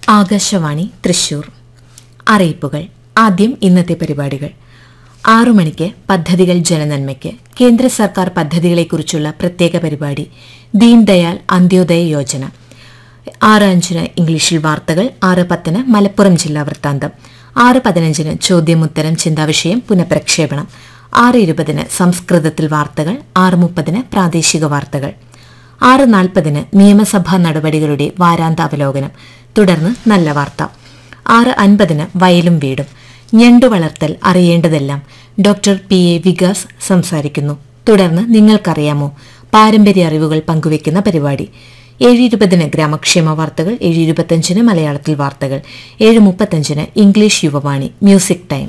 ആകാശവാണി തൃശൂർ അറിയിപ്പുകൾ ആദ്യം ഇന്നത്തെ പരിപാടികൾ ആറു മണിക്ക് പദ്ധതികൾ ജനനന്മയ്ക്ക് കേന്ദ്ര സർക്കാർ പദ്ധതികളെക്കുറിച്ചുള്ള പ്രത്യേക പരിപാടി ദീൻ ദയാൽ അന്ത്യോദയ യോജന ആറ് അഞ്ചിന് ഇംഗ്ലീഷിൽ വാർത്തകൾ ആറ് പത്തിന് മലപ്പുറം ജില്ലാ വൃത്താന്തം ആറ് പതിനഞ്ചിന് ചോദ്യമുത്തരം ചിന്താവിഷയം പുനഃപ്രക്ഷേപണം ആറ് ഇരുപതിന് സംസ്കൃതത്തിൽ വാർത്തകൾ ആറ് മുപ്പതിന് പ്രാദേശിക വാർത്തകൾ ആറ് നാൽപ്പതിന് നിയമസഭാ നടപടികളുടെ വാരാന്താവലോകനം തുടർന്ന് നല്ല വാർത്ത ആറ് അൻപതിന് വയലും വീടും ഞണ്ടു വളർത്തൽ അറിയേണ്ടതെല്ലാം ഡോക്ടർ പി എ വികാസ് സംസാരിക്കുന്നു തുടർന്ന് നിങ്ങൾക്കറിയാമോ പാരമ്പര്യ അറിവുകൾ പങ്കുവയ്ക്കുന്ന പരിപാടി ഏഴ് ഇരുപതിന് ഗ്രാമക്ഷേമ വാർത്തകൾ ഏഴ് ഇരുപത്തഞ്ചിന് മലയാളത്തിൽ വാർത്തകൾ ഏഴ് മുപ്പത്തഞ്ചിന് ഇംഗ്ലീഷ് യുവവാണി മ്യൂസിക് ടൈം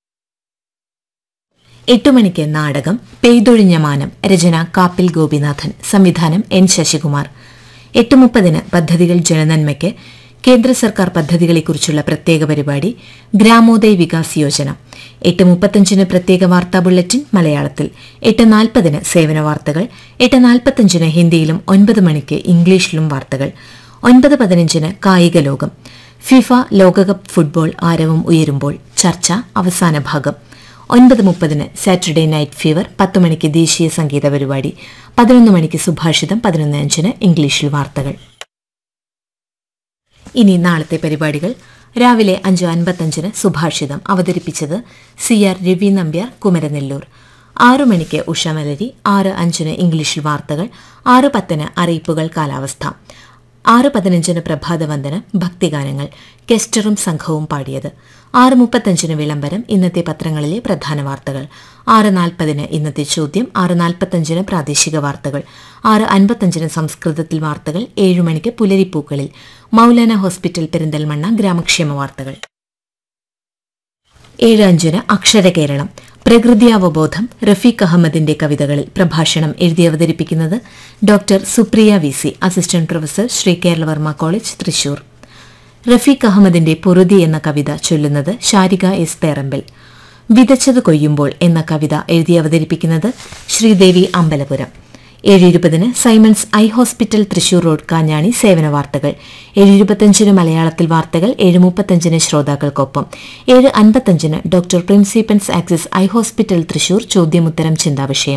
എട്ടു മണിക്ക് നാടകം പെയ്തൊഴിഞ്ഞ മാനം രചന കാപ്പിൽ ഗോപിനാഥൻ സംവിധാനം എൻ ശശികുമാർ എട്ട് മുപ്പതിന് പദ്ധതികൾ ജനനന്മയ്ക്ക് കേന്ദ്ര സർക്കാർ പദ്ധതികളെക്കുറിച്ചുള്ള പ്രത്യേക പരിപാടി ഗ്രാമോദയ് വികാസ് യോജന എട്ട് മുപ്പത്തഞ്ചിന് പ്രത്യേക വാർത്താ ബുള്ളറ്റിൻ മലയാളത്തിൽ എട്ട് നാൽപ്പതിന് സേവന വാർത്തകൾ എട്ട് നാൽപ്പത്തഞ്ചിന് ഹിന്ദിയിലും ഒൻപത് മണിക്ക് ഇംഗ്ലീഷിലും വാർത്തകൾ ഒൻപത് പതിനഞ്ചിന് കായിക ലോകം ഫിഫ ലോകകപ്പ് ഫുട്ബോൾ ആരവം ഉയരുമ്പോൾ ചർച്ച അവസാന ഭാഗം ഒൻപത് മുപ്പതിന് സാറ്റർഡേ നൈറ്റ് ഫീവർ പത്ത് മണിക്ക് ദേശീയ സംഗീത പരിപാടി പതിനൊന്ന് മണിക്ക് സുഭാഷിതം പതിനൊന്ന് അഞ്ചിന് ഇംഗ്ലീഷിൽ വാർത്തകൾ ഇനി നാളത്തെ പരിപാടികൾ രാവിലെ അഞ്ച് അൻപത്തഞ്ചിന് സുഭാഷിതം അവതരിപ്പിച്ചത് സി ആർ രവി നമ്പ്യാർ കുമരനെല്ലൂർ ആറു മണിക്ക് ഉഷമലരി ആറ് അഞ്ചിന് ഇംഗ്ലീഷിൽ വാർത്തകൾ ആറ് പത്തിന് അറിയിപ്പുകൾ കാലാവസ്ഥ ആറ് പതിനഞ്ചിന് പ്രഭാതവന്ദനം ഭക്തിഗാനങ്ങൾ കെസ്റ്ററും സംഘവും പാടിയത് ആറ് മുപ്പത്തഞ്ചിന് വിളംബരം ഇന്നത്തെ പത്രങ്ങളിലെ പ്രധാന വാർത്തകൾ ആറ് നാൽപ്പതിന് ഇന്നത്തെ ചോദ്യം ആറ് നാൽപ്പത്തഞ്ചിന് പ്രാദേശിക വാർത്തകൾ ആറ് അൻപത്തഞ്ചിന് സംസ്കൃതത്തിൽ വാർത്തകൾ ഏഴു മണിക്ക് പുലരിപ്പൂക്കളിൽ മൗലാന ഹോസ്പിറ്റൽ പെരിന്തൽമണ്ണ ഗ്രാമക്ഷേമ വാർത്തകൾ ഏഴ് അഞ്ചിന് അക്ഷരകേരളം പ്രകൃതിയാവബോധം റഫീഖ് അഹമ്മദിന്റെ കവിതകളിൽ പ്രഭാഷണം എഴുതി അവതരിപ്പിക്കുന്നത് doctor Supriya V C assistant professor Sree Keralavarma college Thrissur Rafeeq അഹമ്മദിന്റെ പൊറുതി എന്ന കവിത ചൊല്ലുന്നത് ശാരിക എസ് പേറമ്പിൽ വിതച്ചത് കൊയ്യുമ്പോൾ എന്ന കവിത എഴുതി അവതരിപ്പിക്കുന്നത് ശ്രീദേവി അമ്പലപുരം ഏഴ് ഇരുപതിന് Simons eye hospital Thrissur road Kanjani സേവന വാർത്തകൾ ഏഴ് ഇരുപത്തഞ്ചിന് മലയാളത്തിൽ വാർത്തകൾ ഏഴ് മുപ്പത്തഞ്ചിന് ശ്രോതാക്കൾക്കൊപ്പം ഏഴ് അൻപത്തഞ്ചിന് doctor principals Axis eye hospital Thrissur ചോദ്യമുത്തരം ചിന്താവിഷയം